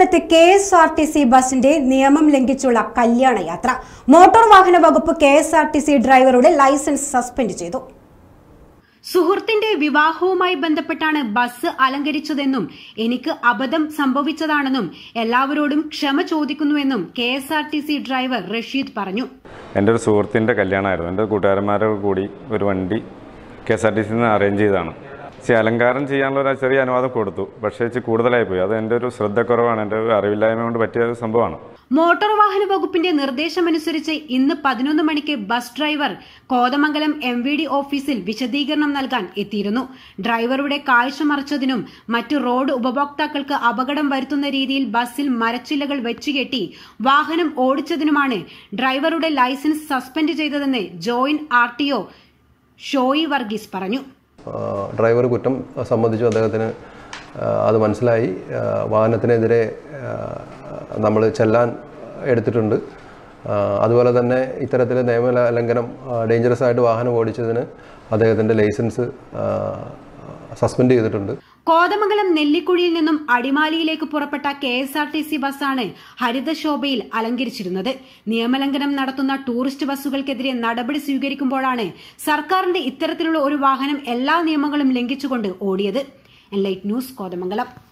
കോതമംഗലത്ത് K S R T C ബസിന്റെ നിയമം ലംഘിച്ചുള്ള കല്യാണ യാത്ര മോട്ടോർ വാഹന വകുപ്പ് K S R T C ഡ്രൈവറുടെ ലൈസൻസ് സസ്പെൻഡ് ചെയ്തു സുഹൃത്തിന്റെ വിവാഹവുമായി ബന്ധപ്പെട്ടാണ് ബസ് അലങ്കരിച്ചതെന്നും എനിക്ക് അബദ്ധം സംഭവിച്ചതാണെന്നും എല്ലാവരോടും ക്ഷമ ചോദിക്കുന്നുവെന്നും K S R T C driver Rasheed പറഞ്ഞു എൻ്റെ ഒരു സുഹൃത്തിൻ്റെ കല്യാണമായിരുന്നു എൻ്റെ കൂട്ടുകാരന്മാരോട് കൂടി ഒരു വണ്ടി കെ എസ് ആർ ടി സിയിൽ നിന്ന് അറേഞ്ച് ചെയ്തതാണ് പക്ഷേ അലങ്കാരം ചെയ്യാനുള്ള ഒരു ചെറിയ അനുവാദം കൊടുത്തു പക്ഷേ ഇച്ചിരി കൂടുതലായി പോയി അത് എൻ്റെ ഒരു ശ്രദ്ധക്കുറവാണ് എൻ്റെ ഒരു അറിവില്ലായ്മ കൊണ്ട് പറ്റിയ ഒരു സംഭവമാണ് മോട്ടോർ വാഹന വകുപ്പിന്റെ നിർദ്ദേശമനുസരിച്ച് ഇന്ന് പതിനൊന്ന് മണിക്ക് bus driver Kothamangalam M V D ഓഫീസിൽ വിശദീകരണം നൽകാൻ എത്തിയിരുന്നു ഡ്രൈവറുടെ കാഴ്ച മറച്ചതിനും മറ്റു റോഡ് ഉപഭോക്താക്കൾക്ക് അപകടം വരുത്തുന്ന രീതിയിൽ ബസ്സിൽ മരച്ചില്ലകൾ വെച്ചുകെട്ടി വാഹനം ഓടിച്ചതിനുമാണ് ഡ്രൈവറുടെ ലൈസൻസ് സസ്പെൻഡ് ചെയ്തതെന്ന് joint R T O Shoyi Varghese പറഞ്ഞു ഡ്രൈവർ കുറ്റം സമ്മതിച്ചു അദ്ദേഹത്തിന് ആ, അത് മനസ്സിലായി ആ, വാഹനത്തിനെതിരെ നമ്മൾ ചെല്ലാൻ എടുത്തിട്ടുണ്ട് ആ, അതുപോലെ തന്നെ ഇത്തരത്തിൽ നിയമ ലംഘനം ഡേഞ്ചറസ് ആയിട്ട് വാഹനം ഓടിച്ചതിന് അദ്ദേഹത്തിൻ്റെ ലൈസൻസ് സസ്പെൻഡ് ചെയ്തിട്ടുണ്ട് കോതമംഗലം നെല്ലിക്കുഴിയിൽ നിന്നും അടിമാലിയിലേക്ക് പുറപ്പെട്ട K S R T C ബസ്സാണ് ഹരിതശോഭയിൽ അലങ്കരിച്ചിരുന്നത് നിയമലംഘനം നടത്തുന്ന ടൂറിസ്റ്റ് ബസ്സുകൾക്കെതിരെ നടപടി സ്വീകരിക്കുമ്പോഴാണ് സർക്കാരിന്റെ ഇത്തരത്തിലുള്ള ഒരു വാഹനം എല്ലാ നിയമങ്ങളും ലംഘിച്ചുകൊണ്ട് ഓടിയത് എൻലൈറ്റ് ന്യൂസ് കോതമംഗലം